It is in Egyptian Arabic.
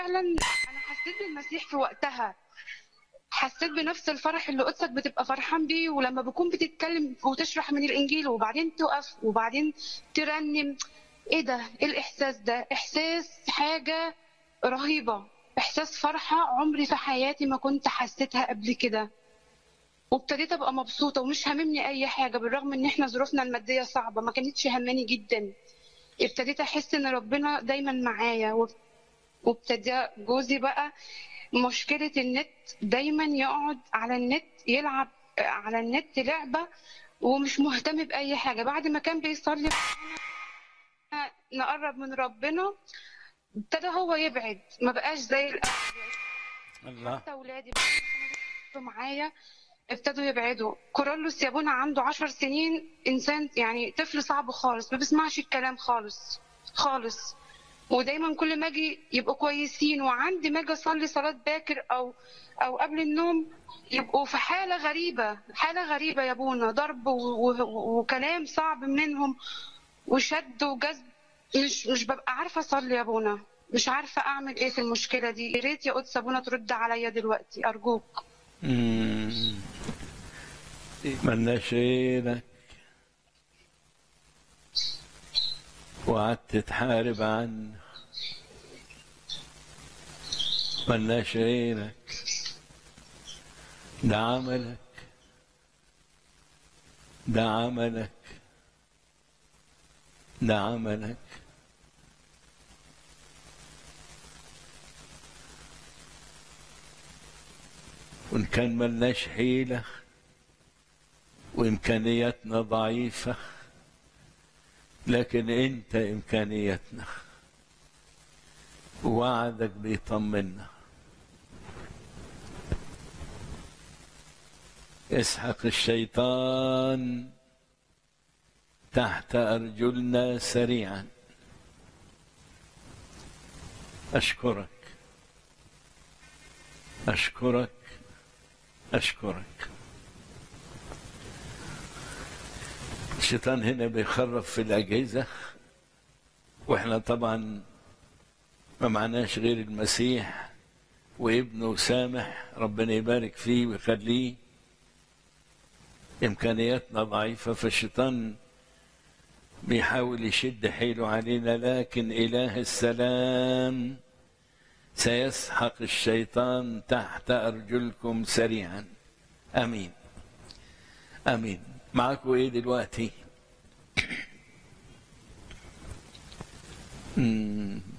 فعلا انا حسيت بالمسيح في وقتها حسيت بنفس الفرح اللي قدسك بتبقى فرحان بيه ولما بكون بتتكلم وتشرح من الانجيل وبعدين تقف وبعدين ترنم ايه ده ايه الاحساس ده احساس حاجه رهيبه احساس فرحه عمري في حياتي ما كنت حسيتها قبل كده وابتديت ابقى مبسوطه ومش هاممني اي حاجه بالرغم ان احنا ظروفنا الماديه صعبه ما كانتش هماني جدا ابتديت احس ان ربنا دايما معايا و- وابتدى جوزي بقى مشكله النت دايما يقعد على النت يلعب على النت لعبه ومش مهتم باي حاجه بعد ما كان بيصلي نقرب من ربنا ابتدى هو يبعد ما بقاش زي الاول الله حتى اولادي بقى كانوا معايا ابتدوا يبعدوا كورولوس يابونا عنده عشر سنين انسان يعني طفل صعب خالص ما بيسمعش الكلام خالص خالص ودايما كل ما اجي يبقوا كويسين وعندي ما اجي اصلي صلاه باكر او او قبل النوم يبقوا في حاله غريبه حاله غريبه يا ابونا ضرب و- و- وكلام صعب منهم وشد وجذب مش مش ببقى عارفه اصلي يا ابونا مش عارفه اعمل ايه في المشكله دي يا ريت يا قدس ابونا ترد عليا دلوقتي ارجوك مم. ملناش غيرك وقعدت تحارب عنه ملناش غيرك ده عملك ده عملك ده عملك وإن كان ملناش حيلة وإمكانياتنا ضعيفة لكن أنت إمكانياتنا ووعدك بيطمنا اسحق الشيطان تحت أرجلنا سريعا أشكرك أشكرك أشكرك الشيطان هنا بيخرب في الأجهزة وإحنا طبعا ما معناش غير المسيح وابنه سامح ربنا يبارك فيه ويخليه إمكانياتنا ضعيفة فالشيطان بيحاول يشد حيله علينا لكن إله السلام سيسحق الشيطان تحت أرجلكم سريعا آمين آمين معاكم إيه دلوقتي؟ مم.